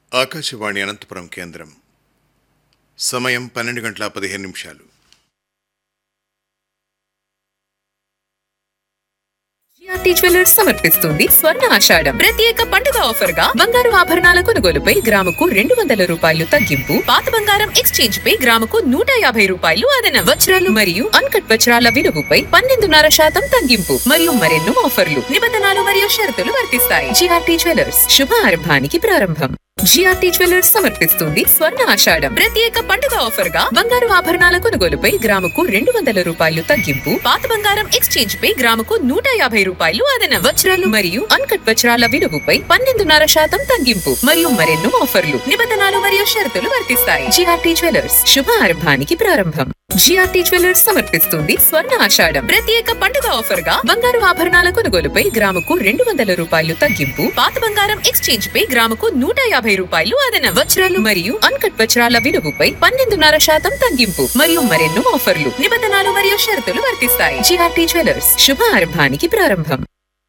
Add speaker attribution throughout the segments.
Speaker 1: ఆకాశవాణి అనంతపురం కేంద్రం సమయం పన్నెండు గంటల పదిహేను నిమిషాలు
Speaker 2: జిఆర్టీ జ్యువెలర్స్ సమర్పిస్తుంది స్వర్ణ ఆషాఢం ప్రత్యేక పండుగ ఆఫర్ గా బంగారు ఆభరణాల కొనుగోలుపై గ్రాముకు రెండు వందల రూపాయలు తగ్గింపు పాత బంగారం ఎక్స్చేంజ్ పై గ్రాముకు నూట యాభై రూపాయలు అదన వజ్రాలు మరియు అన్కట్ వజ్రాల విలువపై పన్నెండున్నర శాతం తగ్గింపు మరియు మరెన్నో ఆఫర్లు నిబంధనలు మరియు షరతులు వర్తిస్తాయి జిఆర్టీ జ్యువెలర్స్ శుభ ఆరంభానికి ప్రారంభం జిఆర్టీ జ్యువెలర్స్ సమర్పిస్తుంది స్వర్ణ ఆషాఢం ప్రత్యేక పండుగ ఆఫర్ గా బంగారు ఆభరణాల కొనుగోలుపై గ్రాముకు రెండు వందల రూపాయలు తగ్గింపు పాత బంగారం ఎక్స్చేంజ్ పై గ్రాముకు నూట యాభై రూపాయలు అదన వజ్రాలు మరియు అన్కట్ వజ్రాల విలువపై పన్నెండున్నర శాతం తగ్గింపు మరియు మరెన్నో ఆఫర్లు నిబంధనలు మరియు షరతులు వర్తిస్తాయి జిఆర్టీ జ్యువెలర్స్ శుభ ఆరంభానికి ప్రారంభం జిఆర్టీ జ్యువెలర్స్ సమర్పిస్తుంది స్వర్ణ ఆషాఢం ప్రత్యేక పండుగ ఆఫర్ గా బంగారు ఆభరణాల కొనుగోలుపై గ్రాముకు రెండు వందల రూపాయలు తగ్గింపు పాత బంగారం ఎక్స్చేంజ్ పై గ్రాముకు నూట యాభై రూపాయలు అదన వజ్రాలు మరియు అన్కట్ వజ్రాల విలువపై పన్నెండున్నర శాతం తగ్గింపు మరియు మరెన్నో ఆఫర్లు నిబంధనలు మరియు షరతులు వర్తిస్తాయి జిఆర్టీ జ్యువెలర్స్ శుభ ఆరంభానికి ప్రారంభం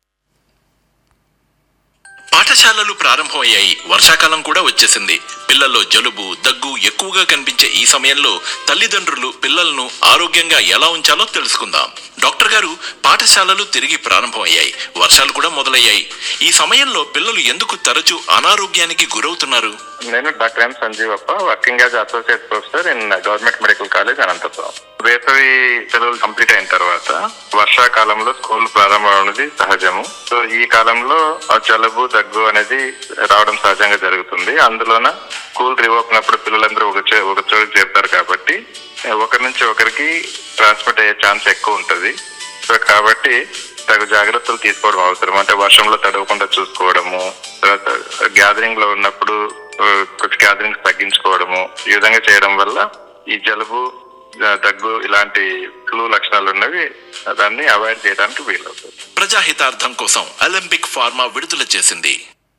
Speaker 3: పాఠశాలలు ప్రారంభమయ్యాయి వర్షాకాలం కూడా వచ్చేసింది పిల్లల్లో జలుబు దగ్గు ఎక్కువగా కనిపించే ఈ సమయంలో తల్లిదండ్రులు పిల్లలను ఆరోగ్యంగా ఎలా ఉంచాలో తెలుసుకుందాం డాక్టర్ గారు పాఠశాలలు తిరిగి ప్రారంభమయ్యాయి వర్షాలు కూడా మొదలయ్యాయి ఈ సమయంలో పిల్లలు ఎందుకు తరచూ అనారోగ్యానికి గురవుతున్నారు
Speaker 4: నేను doctor M Sanjeevappa working as associate professor in government medical college Anantapur వేసవి సెలవులు కంప్లీట్ అయిన తర్వాత వర్షాకాలంలో స్కూల్ ప్రారంభం అనేది సహజము సో ఈ కాలంలో ఆ జలుబు దగ్గు అనేది రావడం సహజంగా జరుగుతుంది అందులోన స్కూల్ రివోక్ అయినప్పుడు పిల్లలందరూ ఒక చో ఒక చోటు చేరుతారు కాబట్టి ఒకరి నుంచి ఒకరికి ట్రాన్స్మిట్ అయ్యే ఛాన్స్ ఎక్కువ ఉంటుంది సో కాబట్టి తగు జాగ్రత్తలు తీసుకోవడం అవసరం అంటే వర్షంలో తడవకుండా చూసుకోవడము తర్వాత గ్యాదరింగ్ లో ఉన్నప్పుడు ఆ, కొంచెం గ్యాదరింగ్ తగ్గించుకోవడము ఈ విధంగా చేయడం వల్ల ఈ జలుబు ఆ, దగ్గు ఇలాంటి ఫ్లూ లక్షణాలు ఉన్నవి దాన్ని అవాయిడ్ చేయడానికి వీలవుతుంది
Speaker 3: ప్రజాహితార్థం కోసం ఒలింపిక్ ఫార్మా విడుదల చేసింది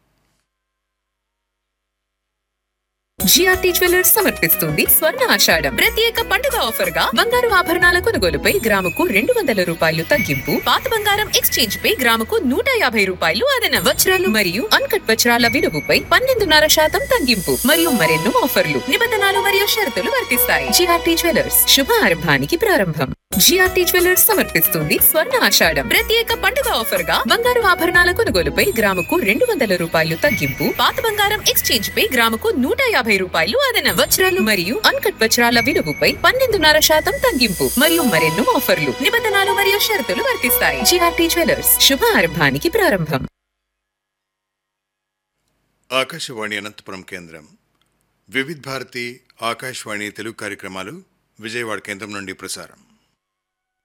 Speaker 2: జిఆర్టీ జ్యువెలర్స్ సమర్పిస్తుంది స్వర్ణ ఆషాఢం ప్రత్యేక పండుగ ఆఫర్ గా బంగారు ఆభరణాల కొనుగోలుపై గ్రాముకు రెండు వందల రూపాయలు తగ్గింపు పాత బంగారం ఎక్స్చేంజ్ పై గ్రాముకు నూట యాభై రూపాయలు అదన వజ్రాలు మరియు అన్కట్ వజ్రాల విలువపై పన్నెండున్నర శాతం తగ్గింపు మరియు మరెన్నో ఆఫర్లు నిబంధనలు మరియు షరతులు వర్తిస్తాయి జిఆర్టీ జ్యువెలర్స్ శుభ ఆరంభానికి ప్రారంభం జిఆర్టీ జ్యువెలర్స్ సమర్పిస్తుంది స్వర్ణ ఆషాఢం ప్రత్యేక పండుగ ఆఫర్ గా బంగారు ఆభరణాల కొనుగోలుపై గ్రాముకు రెండు వందల రూపాయలు తగ్గింపు పాత బంగారం ఎక్స్చేంజ్ పై గ్రాముకు నూట యాభై రూపాయలు అదన వజ్రాలు మరియు అన్కట్ వజ్రాల విలువపై పన్నెండున్నర శాతం తగ్గింపు మరియు మరెన్నో ఆఫర్లు నిబంధనలు మరియు షరతులు వర్తిస్తాయి జిఆర్టీ జ్యువెలర్స్ శుభ ఆరంభానికి ప్రారంభం
Speaker 1: ఆకాశవాణి అనంతపురం కేంద్రం వివిధ్ భారతి ఆకాశవాణి తెలుగు కార్యక్రమాలు విజయవాడ కేంద్రం నుండి ప్రసారం